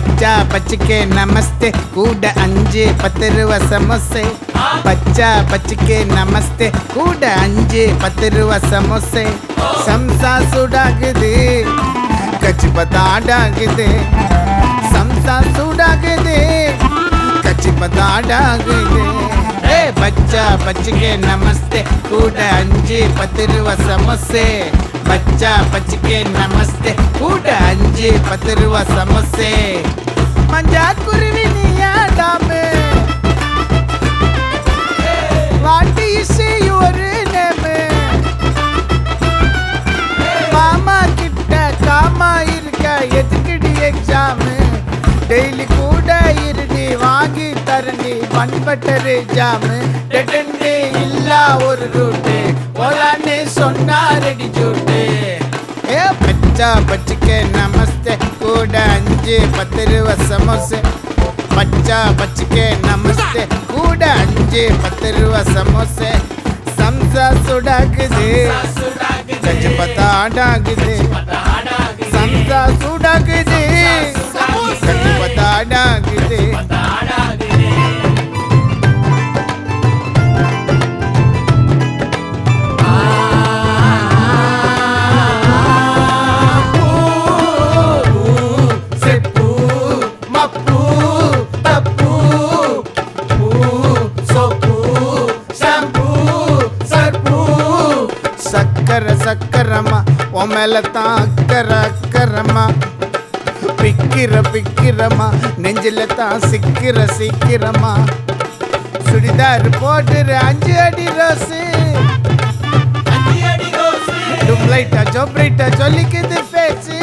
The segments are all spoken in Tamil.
பச்சா பச்சிக்கே நமஸ்தே கூட அஞ்சு பத்து ரூபா சமோசே பச்சா பச்சிக்கே நமஸ்தே கூட அஞ்சு பத்து ரூபா சமோசே சம்சா சூடாகுது கச்சி பத்தாடாகுது சம்சா சூடாகுது கச்சி பத்தாடாகுது ஏ பச்சா பச்சிக்கே நமஸ்தே கூட அஞ்சு பத்து ரூபா சமோசே பச்சா பச்சிக்கே நமஸ்தே கூட அஞ்சு பத்து ரூபா சமோசே மஞ்சா குருவி நீயாடாமே வாட்டி இசை ஒரு நேமு மாமா கிட்ட காமா இருக்க எதுக்குடி எக்ஸாமு டெய்லி கூட இருடி வாங்கி தரண்டி பண்பட்டரு ஜாமு டெட்டன்டே இல்லா ஒரு ரூட்டு போலான்னு சொன்னாரடி ஜூட்டு ஏ பச்சா பச்சிக்க நமஸ்தே கூட அஞ்சு பத்து ரூபா சமோசே பச்சா பச்சிக்க நமஸ்தே கூட அஞ்சு பத்து ரூபா சமோசே சம்சா சுடாக்குது கச்சி பத்தா ஆடாகுது சம்சா சூடாகுது கச்சி பத்தா ஆடாகுது செப்பு மப்பு தப்பு பூ சோப்பு ஷாம்பு சர்ப்பு சக்கர சக்கரமா உன் மேல தான் அக்கற அக்கறமா பிக்கிற பிக்கிரமா நெஞ்சில தான் சிக்கிற சிக்கிரமா சுடிதார் போட்டுற அஞ்சு அடி ரோஸு டுப்ளைட்டா ஜோப்ரைட்டா சொல்லிக்குது பேச்சு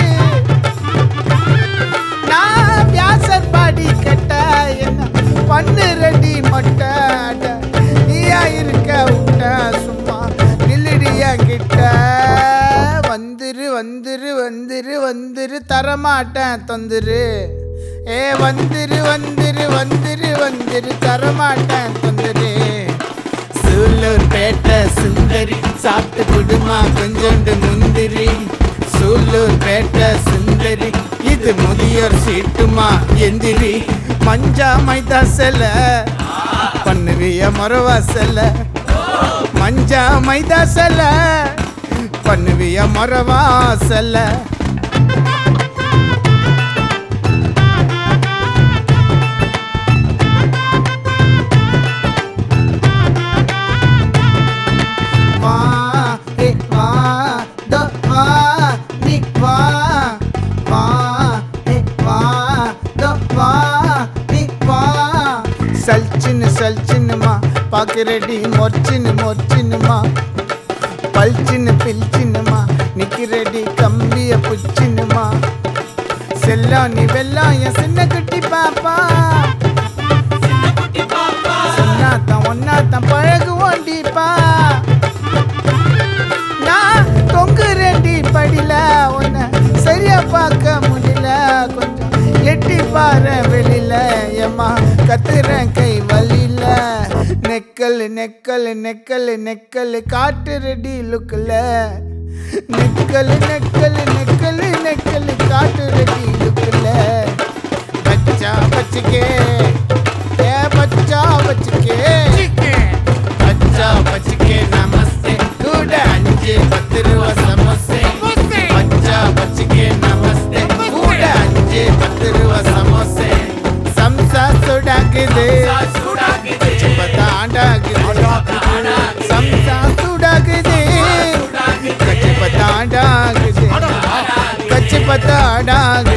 நான் வியாசர் பாடி கட்ட என்ன பண்ணு ரெடி மொட்டை அட, நீயா இருக்க விட்ட சும்மா நில்லுடியா கிட்ட வந்துரு வந்துரு வந்துரு வந்துரு தரமாட்டேன் தொந்துரு ஏ வந்துரு வந்துரு வந்துரு வந்துரு தரமாட்டேன் தொந்துரு சூலூர் பேட்டை சுந்தரி சாப்பிட்டு குடுமா கொஞ்சோண்டு முந்திரி சூலூர் பேட்டை சுந்தரி இது முதியோர் சீட்டுமா எந்திரி மஞ்சா மைதா செல பண்ணுவிய மொரவா செல மஞ்சா மைதா செல பண்ணுவிய மொரவா செல வா ஏ வா த வா நீ வா வா ஏ வா த வா நீ வா சல்ச்சின்னு சல்ச்சின்னுமா பாக்குறடி மொர்ச்சின்னு மொர்ச்சின்னுமா பல்ச்சின்னு பில்ச்சின்னுமா நிக்கிறடி கம்பிய புச்சின்னுமா செல்லம் நீ வெல்லம் என் சின்ன குட்டி பாப்பா சொன்னாதான் ஒன்னாதான் பழகுவோண்டிப்பா நான் தொங்குறேன்டி படில உன்னை சரியா பார்க்க முடியல கொஞ்சம் எட்டி பாரு வெளியில ஏமா கத்துறேன் கை வலியில நெக்கல் நெக்கல் நெக்கல் நெக்கல் காட்டு ரெடி லுக்கில் நெக்கல் நெக்கல் நெக்கல் நெக்கல் காட்டு ரெடி லுக்கில் பச்சா பச்சிக்கே ஏ பச்சா பச்சிக்கே பச்சா பச்சிக்கே நமஸ்தே கூட அஞ்சு பத்து ரூபா சமோசே பச்சா பச்சிக்கே நமஸ்தே கூட அஞ்சு பத்து ரூபா சமோசே சம்சா சுடாக்குது கச்சி பத்தா ஆடாகுது சம்சா சுடாகுது கச்சி பத்தா ஆடாகுது கச்சி பத்தா ஆடாகுது